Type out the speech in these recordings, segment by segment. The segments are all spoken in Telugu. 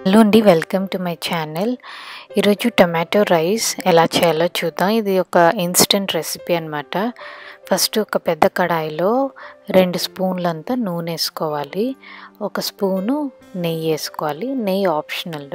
హలో అండి వెల్కమ్ టు మై ఛానల్ ఈరోజు టొమాటో రైస్ ఎలా చేయాలో చూద్దాం ఇది ఒక ఇన్స్టెంట్ రెసిపీ అనమాట ఫస్ట్ ఒక పెద్ద కడాయిలో రెండు స్పూన్లంతా నూనె వేసుకోవాలి ఒక స్పూను నెయ్యి వేసుకోవాలి నెయ్యి ఆప్షనల్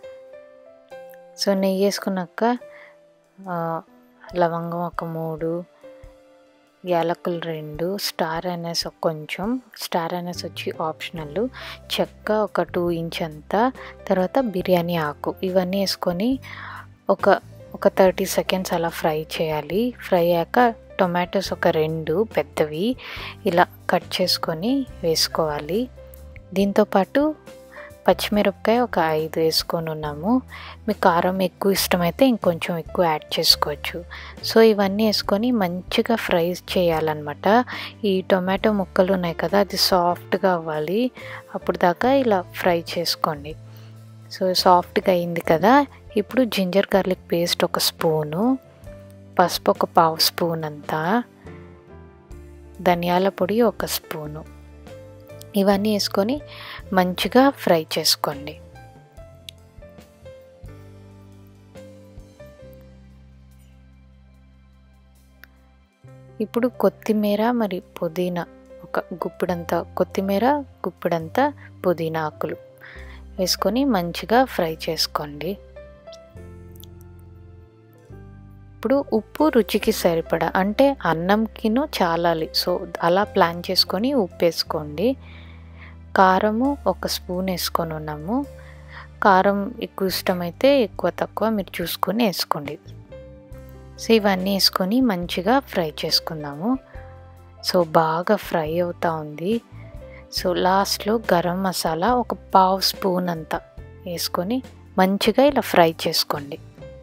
సో నెయ్యి వేసుకున్నాక ఆ, లవంగం ఒక మూడు యాలకులు రెండు స్టార్ అనేసి ఒక కొంచెం స్టార్ అనేసి వచ్చి ఆప్షనల్ చెక్క ఒక టూ ఇంచ్ అంతా తర్వాత బిర్యానీ ఆకు ఇవన్నీ వేసుకొని ఒక ఒక థర్టీ సెకండ్స్ అలా ఫ్రై చేయాలి ఫ్రై అయ్యాక టొమాటోస్ ఒక రెండు పెద్దవి ఇలా కట్ చేసుకొని వేసుకోవాలి దీంతోపాటు పచ్చిమిరపకాయ ఒక ఐదు వేసుకొని ఉన్నాము మీకు కారం ఎక్కువ ఇష్టమైతే ఇంకొంచెం ఎక్కువ యాడ్ చేసుకోవచ్చు సో ఇవన్నీ వేసుకొని మంచిగా ఫ్రై చేయాలన్నమాట ఈ టొమాటో ముక్కలు ఉన్నాయి కదా అది సాఫ్ట్గా అవ్వాలి అప్పుడు దాకా ఇలా ఫ్రై చేసుకోండి సో సాఫ్ట్గా అయింది కదా ఇప్పుడు జింజర్ గార్లిక్ పేస్ట్ ఒక స్పూను పసుపు ఒక పావు స్పూన్ అంతా ధనియాల పొడి ఒక స్పూను ఇవన్నీ వేసుకొని మంచిగా ఫ్రై చేసుకోండి ఇప్పుడు కొత్తిమీర మరి పుదీనా ఒక గుప్పిడంత కొత్తిమీర గుప్పిడంత పుదీనా ఆకులు వేసుకొని మంచిగా ఫ్రై చేసుకోండి ఇప్పుడు ఉప్పు రుచికి సరిపడా అంటే అన్నంకిను చాలాలి సో అలా ప్లాన్ చేసుకొని ఉప్పు వేసుకోండి కారము ఒక స్పూన్ వేసుకొని ఉన్నాము కారం ఎక్కువ ఇష్టమైతే ఎక్కువ తక్కువ మీరు చూసుకొని వేసుకోండి సో ఇవన్నీ వేసుకొని మంచిగా ఫ్రై చేసుకుందాము సో బాగా ఫ్రై అవుతూ ఉంది సో లాస్ట్లో గరం మసాలా ఒక పావు స్పూన్ అంతా వేసుకొని మంచిగా ఇలా ఫ్రై చేసుకోండి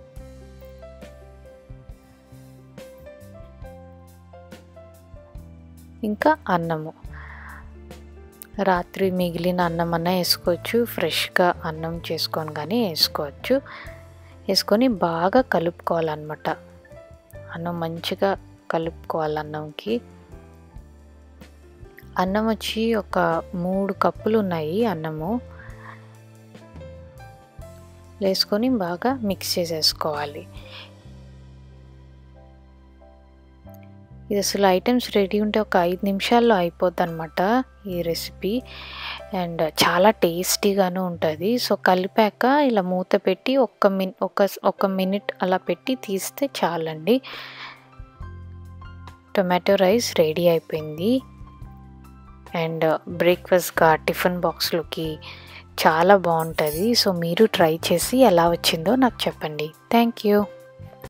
ఇంకా అన్నము రాత్రి మిగిలిన అన్నం అన్న వేసుకోవచ్చు ఫ్రెష్గా అన్నం చేసుకొని కానీ వేసుకోవచ్చు వేసుకొని బాగా కలుపుకోవాలన్నమాట అన్నం మంచిగా కలుపుకోవాలి అన్నంకి అన్నం వచ్చి ఒక మూడు కప్పులు ఉన్నాయి అన్నము వేసుకొని బాగా మిక్స్ చేసేసుకోవాలి ఇది అసలు ఐటమ్స్ రెడీ ఉంటే ఒక ఐదు నిమిషాల్లో అయిపోద్ది అనమాట ఈ రెసిపీ అండ్ చాలా టేస్టీగాను ఉంటుంది సో కలిపాక ఇలా మూత పెట్టి ఒక్క మిన్ ఒక ఒక మినిట్ అలా పెట్టి తీస్తే చాలండి టొమాటో రైస్ రెడీ అయిపోయింది అండ్ బ్రేక్ఫాస్ట్గా టిఫిన్ బాక్స్లోకి చాలా బాగుంటుంది సో మీరు ట్రై చేసి ఎలా వచ్చిందో నాకు చెప్పండి థ్యాంక్ యూ